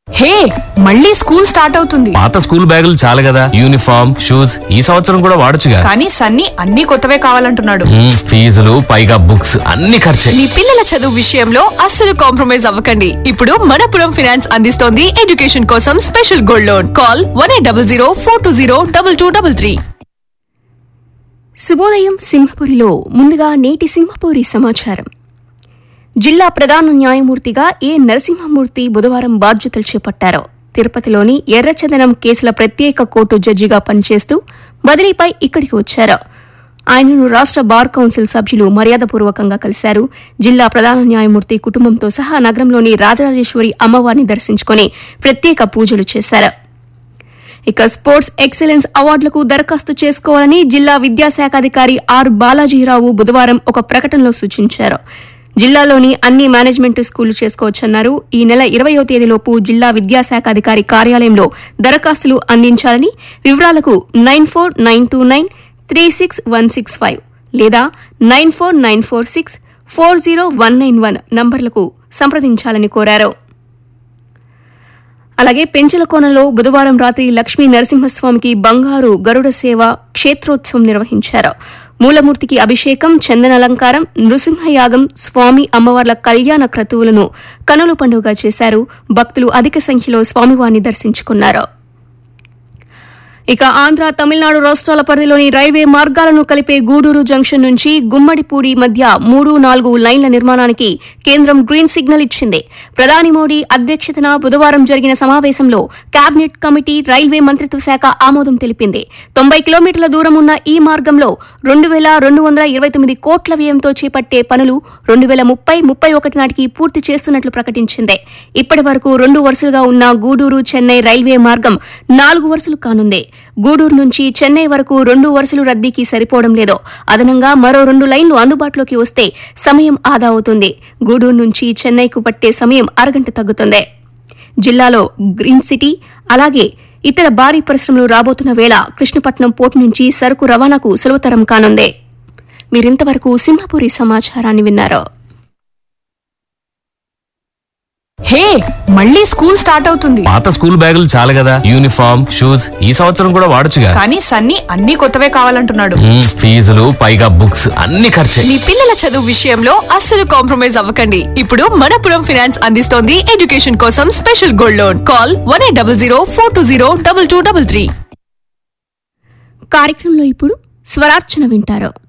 హే మళ్ళీ school start అవుతుంది పాత స్కూల్ బ్యాగులు చాలు కదా యూనిఫామ్ షూస్ ఈ సంవత్సరం కూడా వాడొచ్చుగా కానీ సన్నీ అన్ని కొత్తవే కావాలంటున్నాడు మ్మ్, ఫీజులు పైగా బుక్స్ అన్ని ఖర్చే మీ పిల్లల చదువు విషయంలో అస్సలు కాంప్రమైజ్ అవ్వకండి ఇప్పుడు మనపురం ఫైనాన్స్ అందిస్తోంది ఎడ్యుకేషన్ కోసం special gold loan call one eight double zero four two zero double two double three శుభోదయం సింహపురిలో ముందుగా నేటి సింహపురి సమాచారం జిల్లా ప్రధాన న్యాయమూర్తిగా ఏ నరసింహమూర్తి బుధవారం బాధ్యతలు చేపట్టారు తిరుపతిలోని ఎర్రచందనం కేసుల ప్రత్యేక కోర్టు జడ్జిగా పనిచేస్తూ బదిలీపై ఇక్కడికి వచ్చారు ఆయనను రాష్ట్ర బార్ కౌన్సిల్ సభ్యులు మర్యాదపూర్వకంగా కలిశారు జిల్లా ప్రధాన న్యాయమూర్తి కుటుంబంతో సహా నగరంలోని రాజరాజేశ్వరి అమ్మవారిని దర్శించుకుని ప్రత్యేక పూజలు చేశారు ఇక స్పోర్ట్స్ ఎక్సలెన్స్ అవార్డులకు దరఖాస్తు చేసుకోవాలని జిల్లా విద్యాశాఖ అధికారి ఆర్ బాలాజీరావు బుధవారం ఒక ప్రకటనలో సూచించారు జిల్లాలోని అన్ని మేనేజ్మెంట్ స్కూళ్లు చేసుకోవచ్చన్నారు ఈ నెల ఇరవయో తేదీలోపు జిల్లా విద్యాశాఖ అధికారి కార్యాలయంలో దరఖాస్తులు అందించాలని వివరాలకు nine four nine two nine three six one six five లేదా nine four nine four six four zero one nine one నంబర్లకు సంప్రదించాలని కోరారు అలాగే పెంచలకోనలో బుధవారం రాత్రి లక్ష్మీ నరసింహస్వామికి బంగారు గరుడ సేవ క్షేత్రోత్సవం నిర్వహించారు మూలమూర్తికి అభిషేకం చందన అలంకారం నృసింహయాగం స్వామి అమ్మవార్ల కళ్యాణ క్రతువులను కనుల పండుగ చేశారు భక్తులు అధిక సంఖ్యలో స్వామివారిని దర్శించుకున్నారు ఇక ఆంధ్ర తమిళనాడు రాష్ట్రాల పరిధిలోని రైల్వే మార్గాలను కలిపే గూడూరు జంక్షన్ నుంచి గుమ్మడిపూడి మధ్య మూడు నాలుగు లైన్ల నిర్మాణానికి కేంద్రం గ్రీన్ సిగ్నల్ ఇచ్చింది ప్రధాని మోడీ అధ్యక్షతన బుధవారం జరిగిన సమావేశంలో కేబినెట్ కమిటీ రైల్వే మంత్రిత్వ శాఖ ఆమోదం తెలిపింది తొంభై కిలోమీటర్ల దూరం ఉన్న ఈ మార్గంలో రెండు వేల రెండు వందల ఇరవై తొమ్మిది కోట్ల వ్యయంతో చేపట్టే పనులు రెండు వేల ముప్పై ముప్పై ఒకటి నాటికి పూర్తి చేస్తున్నట్లు ప్రకటించింది ఇప్పటి వరకు రెండు వరుసలుగా ఉన్న గూడూరు చెన్నై రైల్వే మార్గం నాలుగు వరుసలు కానుంది గూడూరు నుంచి చెన్నై వరకు రెండు వరుసలు రద్దీకి సరిపోవడం లేదో అదనంగా మరో రెండు లైన్లు అందుబాటులోకి వస్తే సమయం ఆదా అవుతుంది గూడూరు నుంచి చెన్నైకు పట్టే సమయం అరగంట తగ్గుతుంది జిల్లాలో గ్రీన్ సిటీ అలాగే ఇతర భారీ పరిశ్రమలు రాబోతున్న వేళ కృష్ణపట్నం పోర్టు నుంచి సరుకు రవాణాకు సులభతరం కానుంది మీరింతవరకు సింహపురి సమాచారాన్ని విన్నారు హే మళ్ళీ స్కూల్ స్టార్ట్ అవుతుంది పాత స్కూల్ బ్యాగులు చాలు కదా యూనిఫామ్ షూస్ ఈ సంవత్సరం కూడా వాడొచ్చుగా కానీ సన్నీ అన్ని కొత్తవే కావాలంటున్నాడు మ్మ్, ఫీజులు పైగా బుక్స్ అన్ని ఖర్చే మీ పిల్లల చదువు విషయంలో అస్సలు కాంప్రమైజ్ అవ్వకండి ఇప్పుడు మనపురం ఫైనాన్స్ అందిస్తోంది ఎడ్యుకేషన్ కోసం special gold loan call one eight double zero four two zero double two double three కార్యక్రమంలో ఇప్పుడు స్వరార్చన వింటారు